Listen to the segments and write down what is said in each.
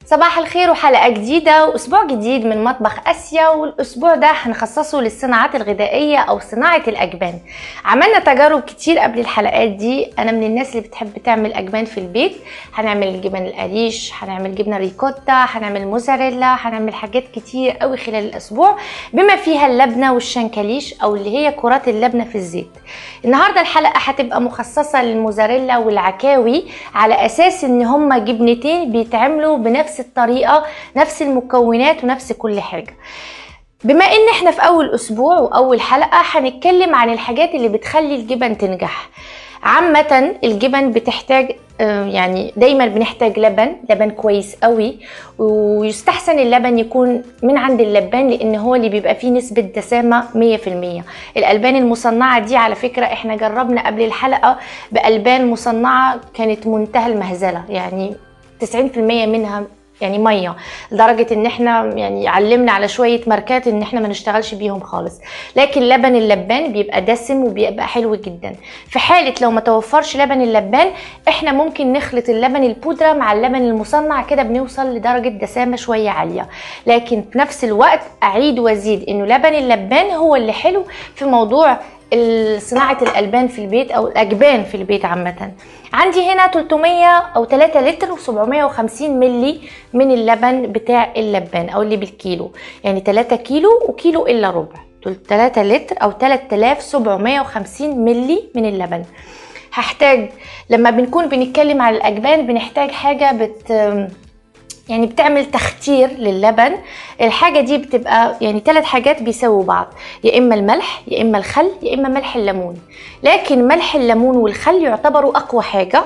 صباح الخير وحلقة جديدة وأسبوع جديد من مطبخ آسيا والأسبوع ده هنخصصه للصناعات الغذائية أو صناعة الأجبان عملنا تجارب كتير قبل الحلقات دي أنا من الناس اللي بتحب تعمل أجبان في البيت هنعمل جبن القريش هنعمل جبنة ريكوتا هنعمل موزاريلا هنعمل حاجات كتير قوي خلال الأسبوع بما فيها اللبنة والشنكليش أو اللي هي كرات اللبنة في الزيت النهاردة الحلقة هتبقى مخصصة للموزاريلا والعكاوي على أساس إن هما جبنتين بيتعملوا بنفس الطريقة نفس المكونات ونفس كل حاجة بما ان احنا في اول اسبوع واول حلقة هنتكلم عن الحاجات اللي بتخلي الجبن تنجح عامة الجبن بتحتاج آه، يعني دايما بنحتاج لبن لبن كويس قوي ويستحسن اللبن يكون من عند اللبان لان هو اللي بيبقى فيه نسبة دسامة 100% الالبان المصنعة دي على فكرة احنا جربنا قبل الحلقة بالبان مصنعة كانت منتهى المهزلة يعني 90% منها يعني ميه لدرجه ان احنا يعني علمنا على شويه ماركات ان احنا ما نشتغلش بيهم خالص لكن لبن اللبان بيبقى دسم وبيبقى حلو جدا في حاله لو ما توفرش لبن اللبان احنا ممكن نخلط اللبن البودره مع اللبن المصنع كده بنوصل لدرجه دسامه شويه عاليه لكن في نفس الوقت اعيد وازيد انه لبن اللبان هو اللي حلو في موضوع صناعة الألبان في البيت أو الأجبان في البيت عامة عندي هنا 300 أو 3 لتر و750 ملي من اللبن بتاع اللبان أو اللي بالكيلو يعني 3 كيلو وكيلو إلا ربع 3 لتر أو 3750 ملي من اللبن هحتاج لما بنكون بنتكلم على الأجبان بنحتاج حاجة بت يعني بتعمل تختير للبن الحاجة دي بتبقى يعني ثلاث حاجات بيساووا بعض يا إما الملح يا إما الخل يا إما ملح الليمون لكن ملح الليمون والخل يعتبروا أقوى حاجة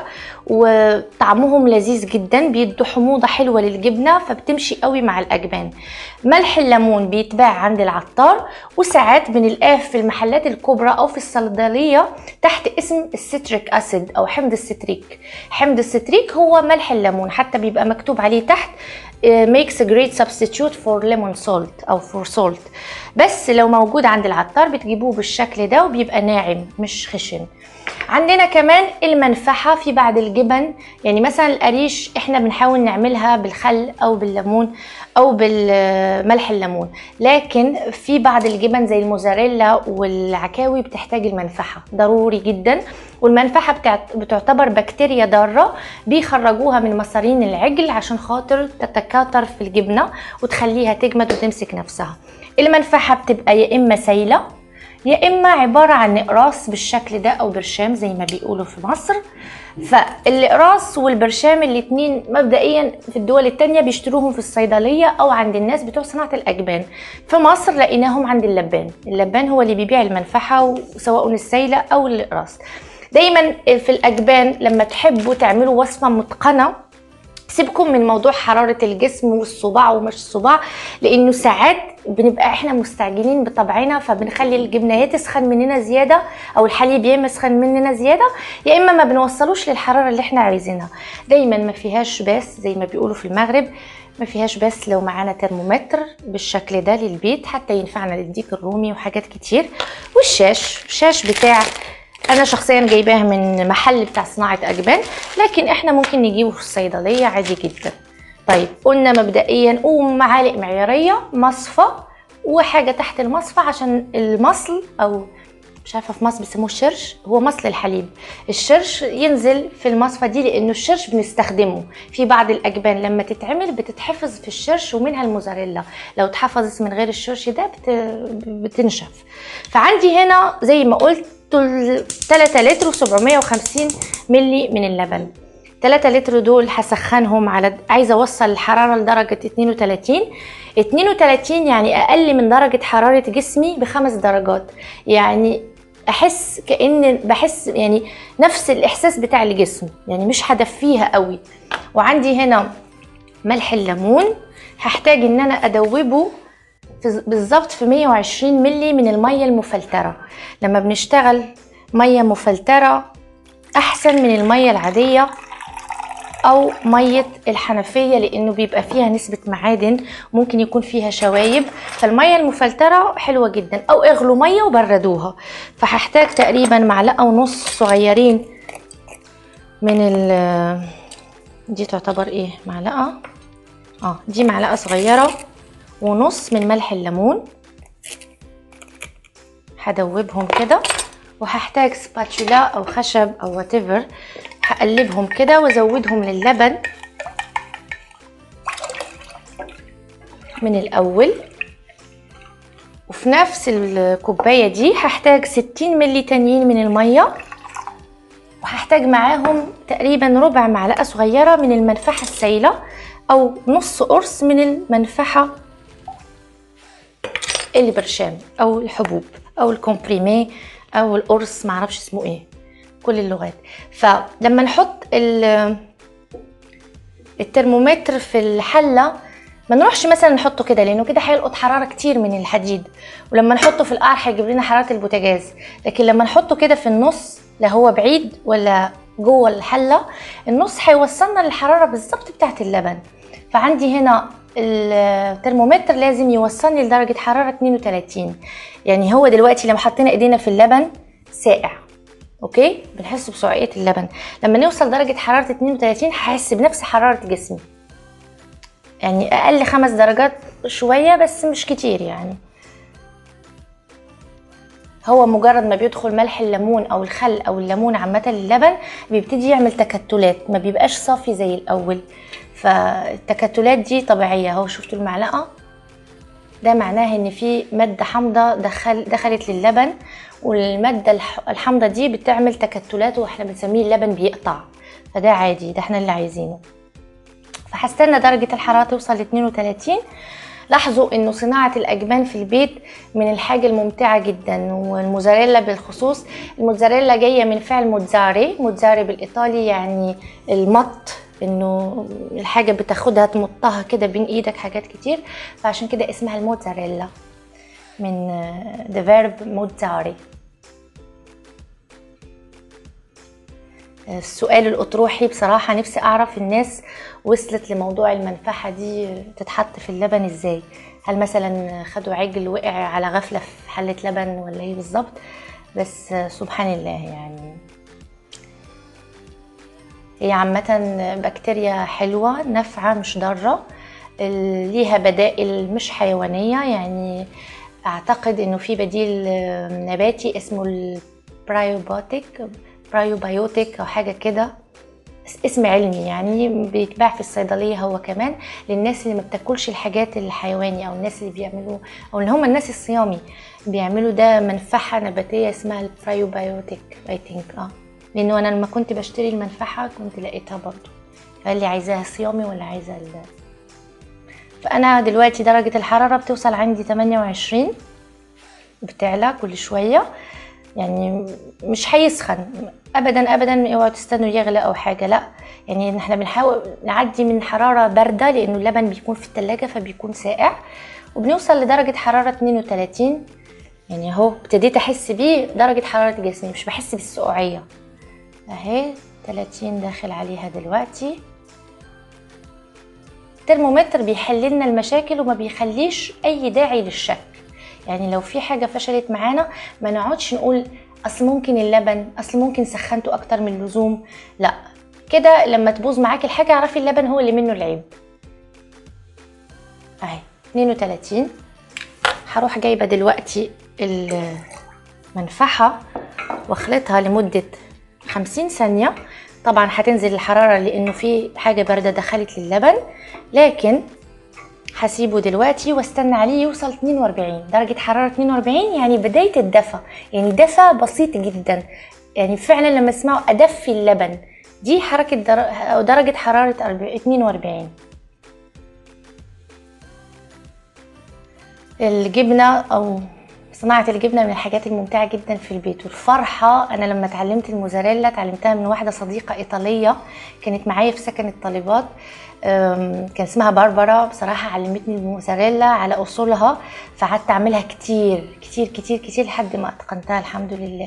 وطعمهم لذيذ جدا بيدوا حموضة حلوة للجبنة فبتمشي قوي مع الأجبان ملح الليمون بيتباع عند العطار وساعات بنلقاه في المحلات الكبرى أو في الصيدلية تحت اسم الستريك أسيد أو حمض الستريك حمض الستريك هو ملح الليمون حتى بيبقى مكتوب عليه تحت makes a great substitute for lemon salt او for salt بس لو موجود عند العطار بتجيبوه بالشكل ده وبيبقى ناعم مش خشن عندنا كمان المنفحه في بعض الجبن يعني مثلا القريش احنا بنحاول نعملها بالخل او بالليمون او بالملح الليمون لكن في بعض الجبن زي الموزاريلا والعكاوي بتحتاج المنفحه ضروري جدا والمنفحه بتعتبر بكتيريا ضاره بيخرجوها من مصارين العجل عشان خاطر تتكاثر في الجبنه وتخليها تجمد وتمسك نفسها المنفحه بتبقى يا اما سايله يا اما عباره عن اقراص بالشكل ده او برشام زي ما بيقولوا في مصر فالاقراص والبرشام الاتنين مبدئيا في الدول التانية بيشتروهم في الصيدلية او عند الناس بتوع صناعة الاجبان في مصر لقيناهم عند اللبان اللبان هو اللي بيبيع المنفحة سواء السايلة او الاقراص دايما في الاجبان لما تحبوا تعملوا وصفة متقنة سيبكم من موضوع حرارة الجسم والصباع ومش الصباع لانه ساعات بنبقى احنا مستعجلين بطبعنا فبنخلي الجبنه يا تسخن مننا زياده او الحليب يا اما يسخن مننا زياده يا اما ما بنوصلوش للحراره اللي احنا عايزينها دايما ما فيهاش باس زي ما بيقولوا في المغرب ما فيهاش بس لو معانا ترمومتر بالشكل ده للبيت حتى ينفعنا للديك الرومي وحاجات كتير والشاش الشاش بتاع انا شخصيا جايباها من محل بتاع صناعه اجبان لكن احنا ممكن نجيبه في الصيدليه عادي جدا طيب قلنا مبدئيا ومعالق معياريه مصفى وحاجه تحت المصفى عشان المصل او مش عارفه في مصر بيسموه الشرش هو مصل الحليب الشرش ينزل في المصفى دي لانه الشرش بنستخدمه في بعض الاجبان لما تتعمل بتتحفظ في الشرش ومنها الموزاريلا لو اتحفظت من غير الشرش ده بت... بتنشف فعندي هنا زي ما قلت 3 لتر و750 ملي من اللبن 3 لتر دول هسخنهم على عايزه اوصل الحراره لدرجه 32 32 يعني اقل من درجه حراره جسمي بخمس درجات يعني احس كان بحس يعني نفس الاحساس بتاع الجسم يعني مش هدفيها قوي وعندي هنا ملح الليمون هحتاج ان انا ادوبه بالظبط في 120 ملي من الميه المفلتره لما بنشتغل ميه مفلتره احسن من الميه العاديه او ميه الحنفيه لانه بيبقى فيها نسبه معادن ممكن يكون فيها شوايب فالميه المفلتره حلوه جدا او اغلوا ميه وبردوها فهحتاج تقريبا معلقه ونص صغيرين من ال دي تعتبر ايه معلقه اه دي معلقه صغيره ونص من ملح الليمون هدوبهم كده وهحتاج سباتشولا او خشب او واتيفر هقلبهم كده وازودهم للبن من الاول وفي نفس الكوباية دي هحتاج 60 ملي تانيين من المية وهحتاج معاهم تقريبا ربع معلقة صغيرة من المنفحة السايلة أو نص قرص من المنفحة البرشام أو الحبوب أو الكومبريمي أو القرص معرفش اسمه ايه كل اللغات فلما نحط الترمومتر في الحلة ما نروحش مثلا نحطه كده لانه كده هيلقط حراره كتير من الحديد ولما نحطه في القعر هيجيب لنا حراره البوتاجاز لكن لما نحطه كده في النص لا هو بعيد ولا جوه الحله النص هيوصلنا للحراره بالظبط بتاعه اللبن فعندي هنا الترمومتر لازم يوصلني لدرجه حراره 32 يعني هو دلوقتي لما حطينا ايدينا في اللبن ساقع اوكي بنحس بسعقيه اللبن لما نوصل درجه حراره 32 هحس بنفس حراره جسمي يعني اقل خمس درجات شويه بس مش كتير يعني هو مجرد ما بيدخل ملح الليمون او الخل او الليمون عامه اللبن بيبتدي يعمل تكتلات ما بيبقاش صافي زي الاول فالتكتلات دي طبيعيه اهو شفتوا المعلقه ده معناه ان في ماده حامضه دخل دخلت للبن والماده الحامضه دي بتعمل تكتلات واحنا بنسميه اللبن بيقطع فده عادي ده احنا اللي عايزينه فهستنى درجة الحرارة توصل ل 32 لاحظوا انه صناعة الاجبان في البيت من الحاجة الممتعة جدا والموزاريلا بالخصوص الموزاريلا جاية من فعل موتزاري موتزاري بالايطالي يعني المط انه الحاجة بتاخدها تمطها كده بين ايدك حاجات كتير فعشان كده اسمها الموتزاريلا من the verb موتزاري السؤال الأطروحي بصراحة نفسي أعرف الناس وصلت لموضوع المنفحة دي تتحط في اللبن إزاي هل مثلا خدوا عجل وقع على غفلة في حلة لبن ولا إيه بالظبط بس سبحان الله يعني هي عامة بكتيريا حلوة نافعة مش ضارة ليها بدائل مش حيوانية يعني أعتقد إنه في بديل نباتي اسمه البرايوبوتيك برايوبايوتيك او حاجه كده اسم علمي يعني بيتباع في الصيدليه هو كمان للناس اللي ما بتاكلش الحاجات الحيواني او الناس اللي بيعملوا او اللي هم الناس الصيامي بيعملوا ده منفحه نباتيه اسمها البرايوبايوتيك اي ثينك اه لانه انا لما كنت بشتري المنفحه كنت لقيتها برضو فقال لي عايزاها صيامي ولا عايزه ال... فانا دلوقتي درجه الحراره بتوصل عندي 28 بتعلى كل شويه يعني مش هيسخن ابدا ابدا اوعوا تستنوا يغلى او حاجه لا يعني احنا بنحاول نعدي من حراره بارده لانه اللبن بيكون في التلاجة فبيكون ساقع وبنوصل لدرجه حراره 32 يعني اهو ابتديت احس بيه درجه حراره جسمي مش بحس بالسقوعيه اهي 30 داخل عليها دلوقتي الترمومتر بيحل لنا المشاكل وما بيخليش اي داعي للشك يعني لو في حاجه فشلت معانا ما نقعدش نقول اصل ممكن اللبن اصل ممكن سخنته اكتر من اللزوم لا كده لما تبوظ معاكي الحاجه اعرفي اللبن هو اللي منه العيب اهي 32 هروح جايبه دلوقتي المنفحه واخلطها لمده 50 ثانيه طبعا هتنزل الحراره لانه في حاجه بارده دخلت للبن لكن هسيبه دلوقتي واستنى عليه يوصل 42 درجة حرارة 42 يعني بداية الدفى يعني دفى بسيط جدا يعني فعلا لما اسمعوا ادفي اللبن دي حركة درجة حرارة 42 الجبنة او صناعة الجبنة من الحاجات الممتعة جدا في البيت والفرحة أنا لما اتعلمت الموزاريلا اتعلمتها من واحدة صديقة إيطالية كانت معايا في سكن الطالبات كان اسمها باربرا بصراحة علمتني الموزاريلا على أصولها فقعدت أعملها كتير كتير كتير كتير لحد ما أتقنتها الحمد لله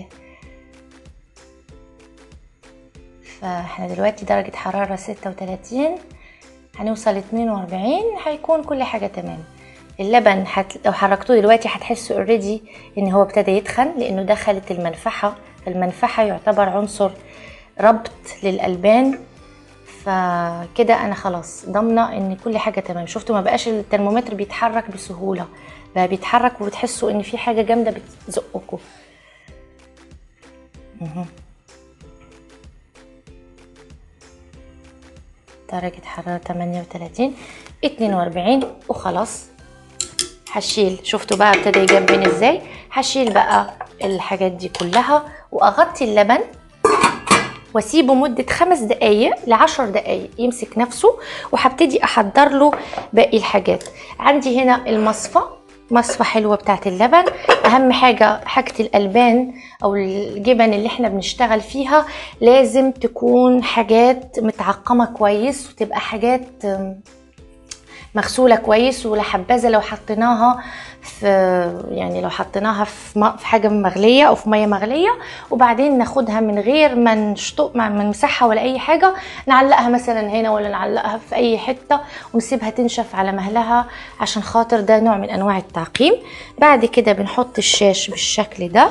فاحنا دلوقتي درجة حرارة ستة وتلاتين هنوصل اتنين وأربعين هيكون كل حاجة تمام اللبن حت... لو حركتوه دلوقتي هتحسوا اوريدي ان هو ابتدى يتخن لانه دخلت المنفحه المنفحه يعتبر عنصر ربط للالبان فكده انا خلاص ضامنه ان كل حاجه تمام شفتوا ما بقاش الترمومتر بيتحرك بسهوله بقى بيتحرك وبتحسوا ان في حاجه جامده بتزقكم مهم. درجة حرارة 38 42 وخلاص هشيل شفتوا بقى ابتدى يجبن ازاي هشيل بقى الحاجات دي كلها واغطي اللبن واسيبه مدة خمس دقايق لعشر دقايق يمسك نفسه وهبتدي احضر له باقي الحاجات عندي هنا المصفى مصفى حلوة بتاعت اللبن اهم حاجة حاجة الالبان او الجبن اللي احنا بنشتغل فيها لازم تكون حاجات متعقمة كويس وتبقى حاجات مغسولة كويس ولا حبذا لو حطيناها في يعني لو حطيناها في, م- في حاجة مغلية أو في مية مغلية وبعدين ناخدها من غير ما نشطق ما ما نمسحها ولا أي حاجة نعلقها مثلا هنا ولا نعلقها في أي حتة ونسيبها تنشف على مهلها عشان خاطر ده نوع من أنواع التعقيم بعد كده بنحط الشاش بالشكل ده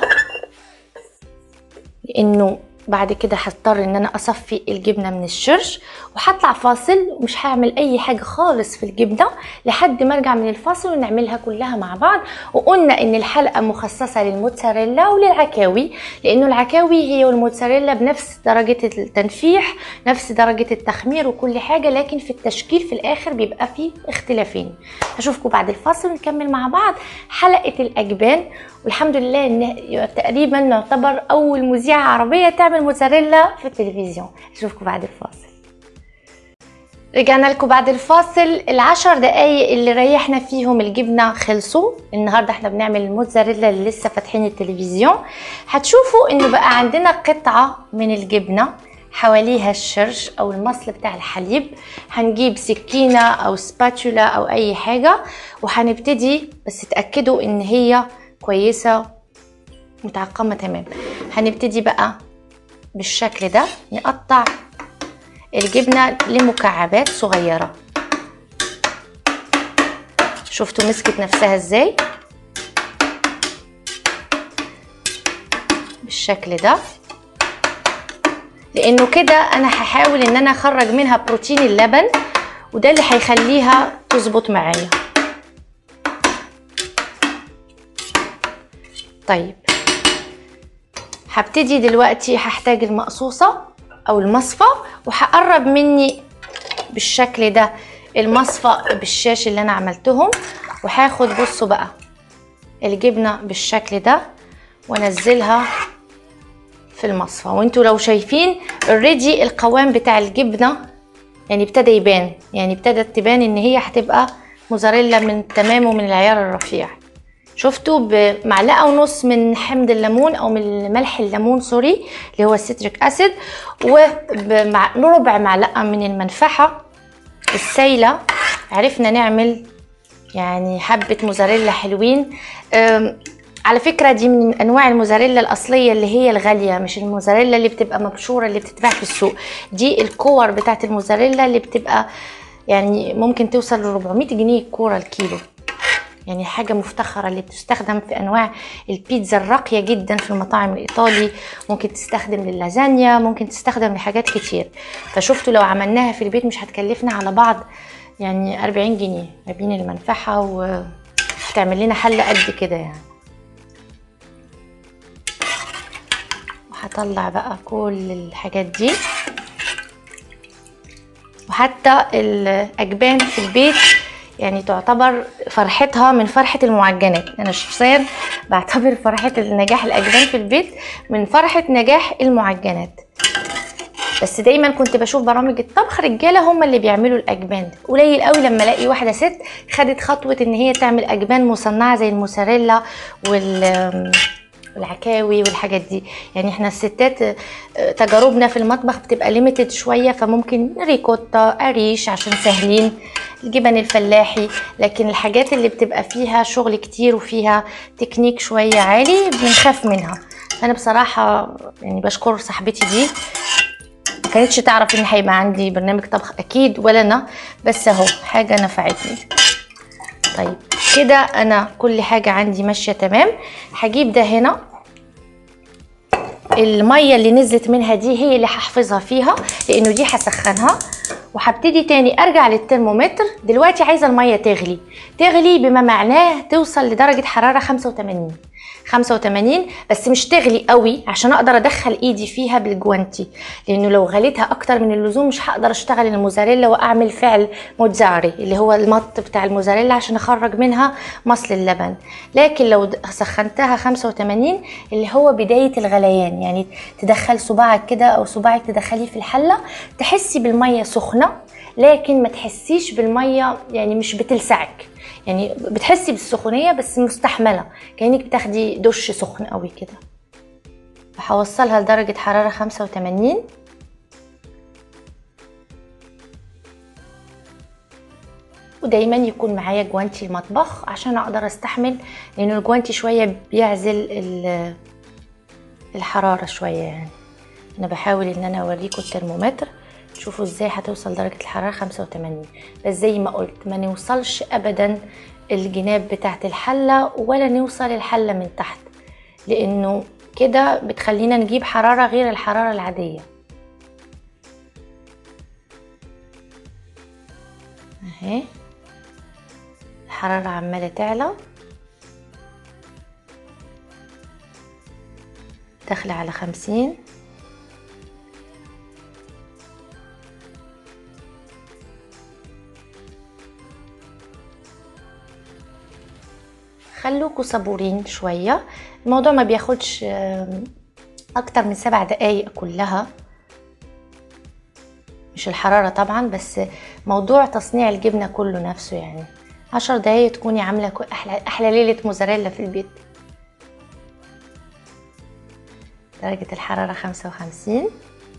لانه بعد كده هضطر ان انا اصفي الجبنه من الشرش وهطلع فاصل ومش هعمل اي حاجه خالص في الجبنه لحد ما ارجع من الفاصل ونعملها كلها مع بعض وقلنا ان الحلقه مخصصه للموتزاريلا وللعكاوي لانه العكاوي هي والموتزاريلا بنفس درجه التنفيح نفس درجه التخمير وكل حاجه لكن في التشكيل في الاخر بيبقى فيه اختلافين هشوفكم بعد الفاصل ونكمل مع بعض حلقه الاجبان والحمد لله ان تقريبا نعتبر اول مذيعه عربيه تعمل موتزاريلا في التلفزيون اشوفكم بعد الفاصل رجعنا لكم بعد الفاصل العشر دقايق اللي ريحنا فيهم الجبنه خلصوا النهارده احنا بنعمل الموتزاريلا اللي لسه فاتحين التلفزيون هتشوفوا انه بقى عندنا قطعه من الجبنه حواليها الشرش او المصل بتاع الحليب هنجيب سكينه او سباتولا او اي حاجه وهنبتدي بس اتاكدوا ان هي كويسه متعقمه تمام هنبتدي بقى بالشكل ده نقطع الجبنه لمكعبات صغيره شفتوا مسكت نفسها ازاي بالشكل ده لانه كده انا هحاول ان انا اخرج منها بروتين اللبن وده اللي هيخليها تظبط معايا طيب هبتدي دلوقتي هحتاج المقصوصة او المصفى وهقرب مني بالشكل ده المصفى بالشاش اللي انا عملتهم وهاخد بصوا بقى الجبنة بالشكل ده وانزلها في المصفى وانتوا لو شايفين اوريدي القوام بتاع الجبنة يعني ابتدى يبان يعني ابتدت تبان ان هي هتبقى موزاريلا من تمام ومن العيار الرفيع شفتوا بمعلقه ونص من حمض الليمون او من ملح الليمون سوري اللي هو السيتريك اسيد وربع معلقه من المنفعه السايله عرفنا نعمل يعني حبه موزاريلا حلوين أم، على فكره دي من انواع الموزاريلا الاصليه اللي هي الغاليه مش الموزاريلا اللي بتبقى مبشوره اللي بتتباع في السوق دي الكور بتاعت الموزاريلا اللي بتبقى يعني ممكن توصل ل 400 جنيه الكوره الكيلو يعني حاجة مفتخرة اللي بتستخدم في أنواع البيتزا الراقية جدا في المطاعم الإيطالي ممكن تستخدم للازانيا ممكن تستخدم لحاجات كتير فشفتوا لو عملناها في البيت مش هتكلفنا على بعض يعني 40 جنيه ما بين المنفعة وتعمل لنا حلة قد كده يعني وهطلع بقى كل الحاجات دي وحتى الأجبان في البيت يعني تعتبر فرحتها من فرحة المعجنات أنا شخصيا بعتبر فرحة نجاح الأجبان في البيت من فرحة نجاح المعجنات بس دايما كنت بشوف برامج الطبخ رجاله هم اللي بيعملوا الاجبان قليل قوي لما الاقي واحده ست خدت خطوه ان هي تعمل اجبان مصنعه زي الموزاريلا وال والعكاوي والحاجات دي يعني احنا الستات آه، تجاربنا في المطبخ بتبقى ليميتد شويه فممكن ريكوتا قريش عشان سهلين الجبن الفلاحي لكن الحاجات اللي بتبقى فيها شغل كتير وفيها تكنيك شويه عالي بنخاف منها انا بصراحه يعني بشكر صاحبتي دي ما كانتش تعرف ان هيبقى عندي برنامج طبخ اكيد ولا انا بس اهو حاجه نفعتني طيب كده انا كل حاجه عندي ماشيه تمام هجيب ده هنا الميه اللي نزلت منها دي هي اللي هحفظها فيها لانه دي هسخنها وهبتدي تاني ارجع للترمومتر دلوقتي عايزه الميه تغلي تغلي بما معناه توصل لدرجه حراره 85 85 بس مش تغلي قوي عشان اقدر ادخل ايدي فيها بالجوانتي لانه لو غليتها اكتر من اللزوم مش هقدر اشتغل الموزاريلا واعمل فعل موتزاري اللي هو المط بتاع الموزاريلا عشان اخرج منها مصل اللبن لكن لو سخنتها 85 اللي هو بدايه الغليان يعني تدخل صباعك كده او صباعك تدخليه في الحله تحسي بالميه سخنه لكن ما تحسيش بالميه يعني مش بتلسعك يعني بتحسي بالسخونيه بس مستحمله كانك بتاخدي دش سخن قوي كده هوصلها لدرجه حراره 85 ودايما يكون معايا جوانتي المطبخ عشان اقدر استحمل لان الجوانتي شويه بيعزل الحراره شويه يعني انا بحاول ان انا اوريكم الترمومتر شوفوا ازاي هتوصل درجة الحرارة 85 بس زي ما قلت ما نوصلش ابدا الجناب بتاعت الحلة ولا نوصل الحلة من تحت لانه كده بتخلينا نجيب حرارة غير الحرارة العادية اهي الحرارة عمالة تعلى داخلة على خمسين خلوكوا صبورين شوية الموضوع ما بياخدش اكتر من سبع دقايق كلها مش الحرارة طبعا بس موضوع تصنيع الجبنة كله نفسه يعني عشر دقايق تكوني عاملة أحلى, أحلى ليلة موزاريلا في البيت درجة الحرارة خمسة وخمسين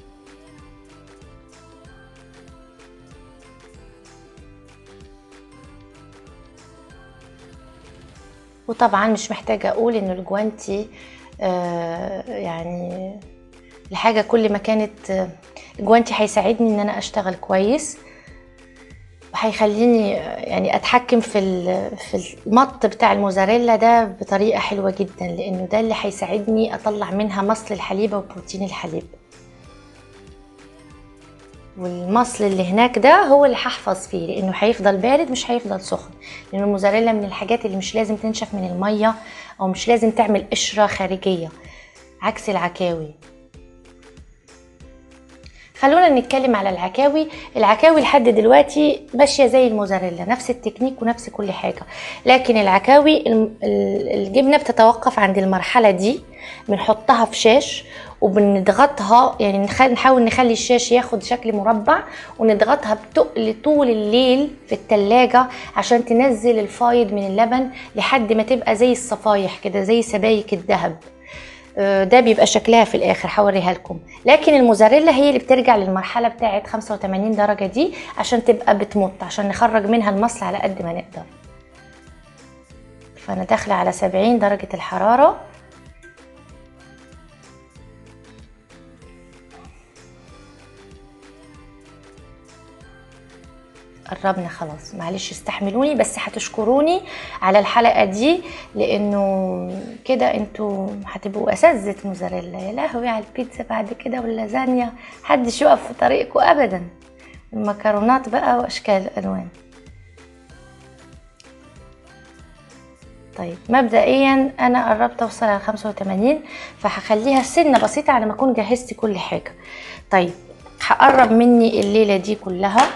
وطبعا مش محتاجة أقول إن الجوانتي آه يعني الحاجة كل ما كانت الجوانتي هيساعدني إن أنا أشتغل كويس وهيخليني يعني أتحكم في في المط بتاع الموزاريلا ده بطريقة حلوة جدا لأنه ده اللي هيساعدني أطلع منها مصل الحليب وبروتين الحليب والمصل اللي هناك ده هو اللي هحفظ فيه لانه هيفضل بارد مش هيفضل سخن لان الموزاريلا من الحاجات اللي مش لازم تنشف من الميه او مش لازم تعمل قشره خارجيه عكس العكاوي خلونا نتكلم على العكاوي العكاوي لحد دلوقتي ماشيه زي الموزاريلا نفس التكنيك ونفس كل حاجه لكن العكاوي الجبنه بتتوقف عند المرحله دي بنحطها في شاش وبنضغطها يعني نحاول نخلي الشاش ياخد شكل مربع ونضغطها بتقل طول الليل في التلاجة عشان تنزل الفايض من اللبن لحد ما تبقى زي الصفايح كده زي سبايك الذهب ده بيبقى شكلها في الاخر هوريها لكم لكن الموزاريلا هي اللي بترجع للمرحله بتاعه 85 درجه دي عشان تبقى بتمط عشان نخرج منها المصل على قد ما نقدر فانا داخله على 70 درجه الحراره قربنا خلاص معلش استحملوني بس هتشكروني على الحلقه دي لانه كده انتوا هتبقوا اساتذه موزاريلا يا لهوي على البيتزا بعد كده واللازانيا محدش يقف في طريقكم ابدا المكرونات بقى واشكال الوان طيب مبدئيا انا قربت اوصل على 85 فهخليها سنه بسيطه على ما اكون جهزت كل حاجه طيب هقرب مني الليله دي كلها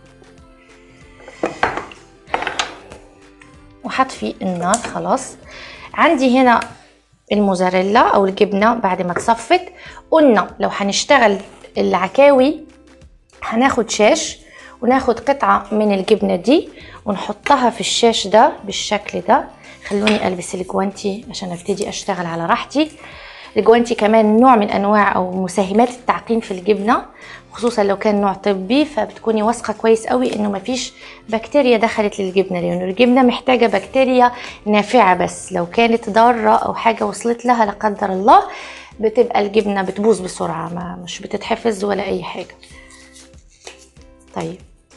وهطفي النار خلاص عندي هنا الموزاريلا او الجبنه بعد ما اتصفت قلنا لو هنشتغل العكاوي هناخد شاش وناخد قطعه من الجبنه دي ونحطها في الشاش ده بالشكل ده خلوني البس الجوانتي عشان ابتدي اشتغل على راحتي الجوانتي كمان نوع من انواع او مساهمات التعقيم في الجبنه خصوصا لو كان نوع طبي فبتكوني واثقه كويس قوي انه مفيش بكتيريا دخلت للجبنه لانه الجبنه محتاجه بكتيريا نافعه بس لو كانت ضاره او حاجه وصلت لها لا قدر الله بتبقى الجبنه بتبوظ بسرعه ما مش بتتحفظ ولا اي حاجه طيب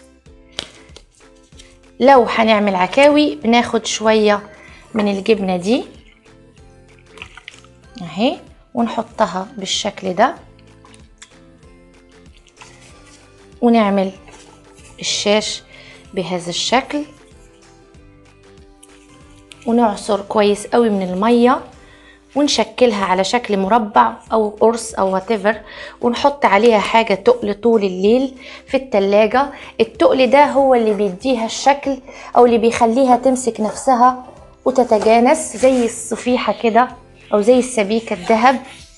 لو هنعمل عكاوي بناخد شويه من الجبنه دي اهي ونحطها بالشكل ده ونعمل الشاش بهذا الشكل ونعصر كويس قوي من الميه ونشكلها على شكل مربع او قرص او whatever ونحط عليها حاجة تقل طول الليل في التلاجة التقل ده هو اللي بيديها الشكل او اللي بيخليها تمسك نفسها وتتجانس زي الصفيحة كده او زي السبيكة الذهب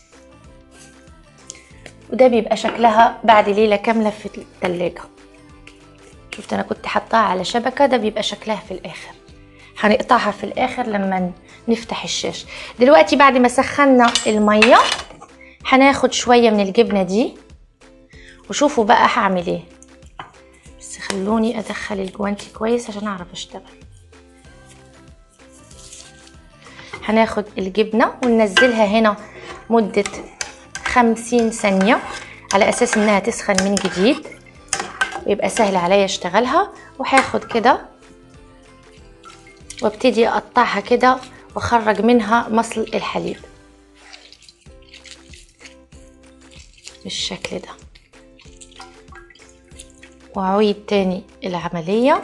وده بيبقى شكلها بعد ليلة كاملة في التلاجة شفت انا كنت حطاها على شبكة ده بيبقى شكلها في الاخر هنقطعها في الاخر لما نفتح الشاش دلوقتي بعد ما سخنا الميه هناخد شويه من الجبنه دي وشوفوا بقى هعمل ايه بس خلوني ادخل الجوانتي كويس عشان اعرف اشتغل هناخد الجبنه وننزلها هنا مده خمسين ثانيه على اساس انها تسخن من جديد ويبقى سهل عليا اشتغلها وهاخد كده وابتدي اقطعها كده واخرج منها مصل الحليب بالشكل ده واعيد تاني العملية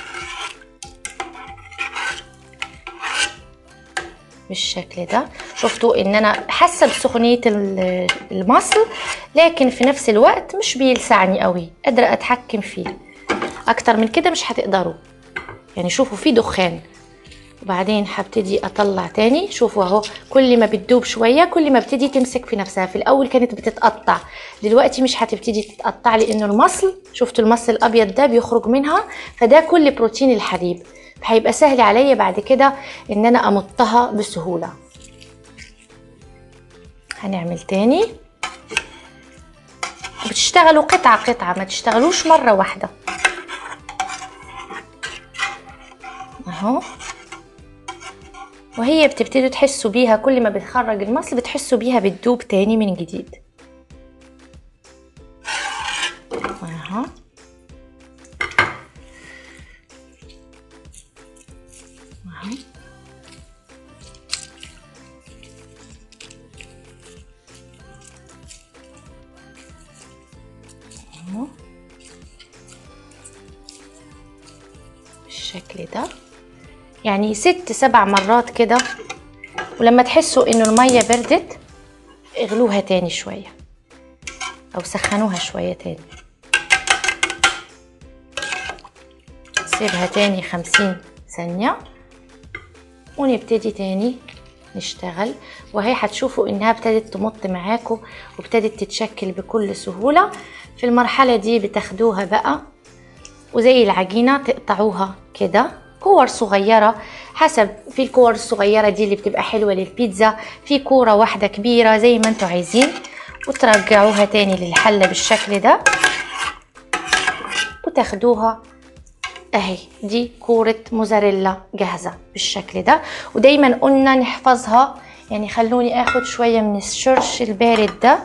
بالشكل ده شفتوا ان انا حاسه بسخونيه المصل لكن في نفس الوقت مش بيلسعني قوي قادره اتحكم فيه اكتر من كده مش هتقدروا يعني شوفوا في دخان وبعدين هبتدي اطلع تاني شوفوا اهو كل ما بتدوب شويه كل ما بتدي تمسك في نفسها في الاول كانت بتتقطع دلوقتي مش هتبتدي تتقطع لانه المصل شفتوا المصل الابيض ده بيخرج منها فده كل بروتين الحليب هيبقى سهل عليا بعد كده ان انا امطها بسهوله هنعمل تاني بتشتغلوا قطعه قطعه ما تشتغلوش مره واحده اهو وهي بتبتدوا تحسوا بيها كل ما بتخرج المصل بتحسوا بيها بتدوب تاني من جديد اهو اهو اهو بالشكل ده يعني ست سبع مرات كده ولما تحسوا انه المية بردت اغلوها تاني شوية او سخنوها شوية تاني سيبها تاني خمسين ثانية ونبتدي تاني نشتغل وهي هتشوفوا انها ابتدت تمط معاكم وابتدت تتشكل بكل سهولة في المرحلة دي بتاخدوها بقى وزي العجينة تقطعوها كده كور صغيرة حسب في الكور الصغيرة دي اللي بتبقى حلوة للبيتزا في كورة واحدة كبيرة زي ما انتوا عايزين وترجعوها تاني للحلة بالشكل ده وتاخدوها اهي دي كورة موزاريلا جاهزة بالشكل ده ودايما قلنا نحفظها يعني خلوني اخد شوية من الشرش البارد ده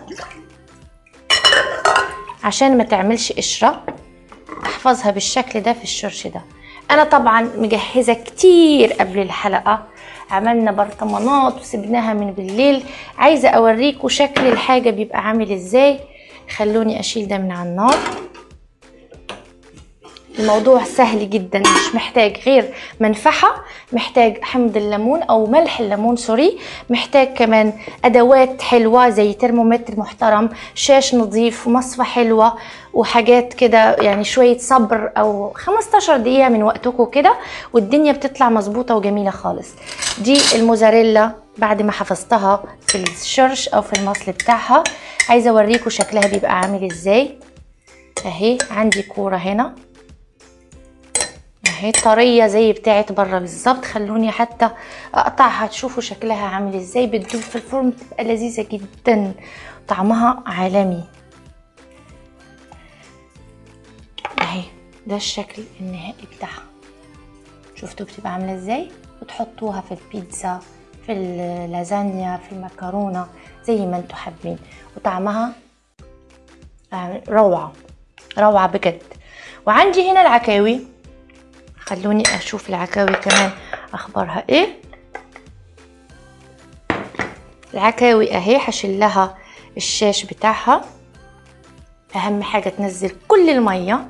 عشان ما تعملش قشرة احفظها بالشكل ده في الشرش ده انا طبعا مجهزه كتير قبل الحلقه عملنا برطمانات وسبناها من بالليل عايزه اوريكم شكل الحاجه بيبقى عامل ازاي خلوني اشيل ده من على النار الموضوع سهل جدا مش محتاج غير منفحة محتاج حمض الليمون أو ملح الليمون سوري محتاج كمان أدوات حلوة زي ترمومتر محترم شاش نظيف مصفى حلوة وحاجات كده يعني شوية صبر أو 15 دقيقة من وقتكم كده والدنيا بتطلع مظبوطة وجميلة خالص دي الموزاريلا بعد ما حفظتها في الشرش أو في المصل بتاعها عايزة أوريكم شكلها بيبقى عامل إزاي أهي عندي كورة هنا اهي طريه زي بتاعت بره بالظبط خلوني حتى اقطعها تشوفوا شكلها عامل ازاي بتدوب في الفرن بتبقى لذيذه جدا طعمها عالمي اهي ده الشكل النهائي بتاعها شفتوا بتبقى عامله ازاي وتحطوها في البيتزا في اللازانيا في المكرونه زي ما انتوا حابين وطعمها روعه روعه بجد وعندي هنا العكاوي خلوني اشوف العكاوي كمان اخبارها ايه العكاوي اهي هشيلها الشاش بتاعها اهم حاجه تنزل كل الميه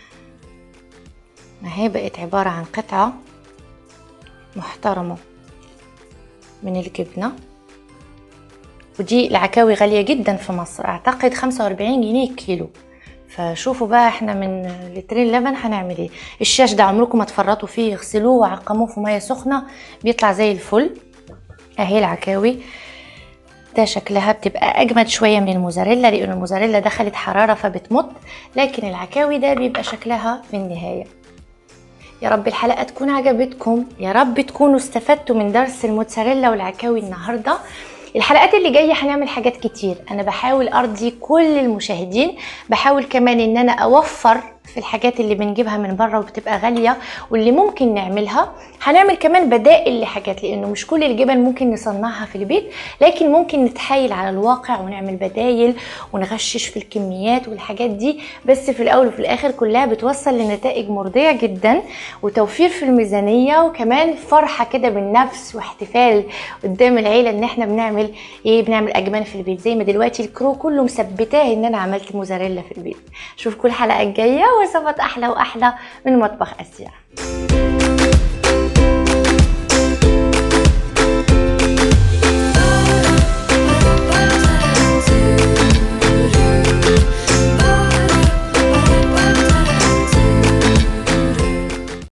اهي بقت عباره عن قطعه محترمه من الجبنه ودي العكاوي غاليه جدا في مصر اعتقد 45 جنيه كيلو فشوفوا بقى احنا من لترين لبن هنعمل ايه الشاش ده عمركم ما تفرطوا فيه اغسلوه وعقموه في ميه سخنه بيطلع زي الفل اهي العكاوي ده شكلها بتبقى اجمد شويه من الموزاريلا لان الموزاريلا دخلت حراره فبتمط لكن العكاوي ده بيبقى شكلها في النهايه يا رب الحلقه تكون عجبتكم يا رب تكونوا استفدتوا من درس الموتزاريلا والعكاوي النهارده الحلقات اللي جايه هنعمل حاجات كتير انا بحاول ارضي كل المشاهدين بحاول كمان ان انا اوفر في الحاجات اللي بنجيبها من بره وبتبقى غاليه واللي ممكن نعملها هنعمل كمان بدائل لحاجات لانه مش كل الجبن ممكن نصنعها في البيت لكن ممكن نتحايل على الواقع ونعمل بدايل ونغشش في الكميات والحاجات دي بس في الاول وفي الاخر كلها بتوصل لنتائج مرضيه جدا وتوفير في الميزانيه وكمان فرحه كده بالنفس واحتفال قدام العيله ان احنا بنعمل ايه بنعمل اجبان في البيت زي ما دلوقتي الكرو كله مثبتاه ان انا عملت موزاريلا في البيت اشوفكم الحلقه الجايه وصفات احلى واحلى من مطبخ اسيا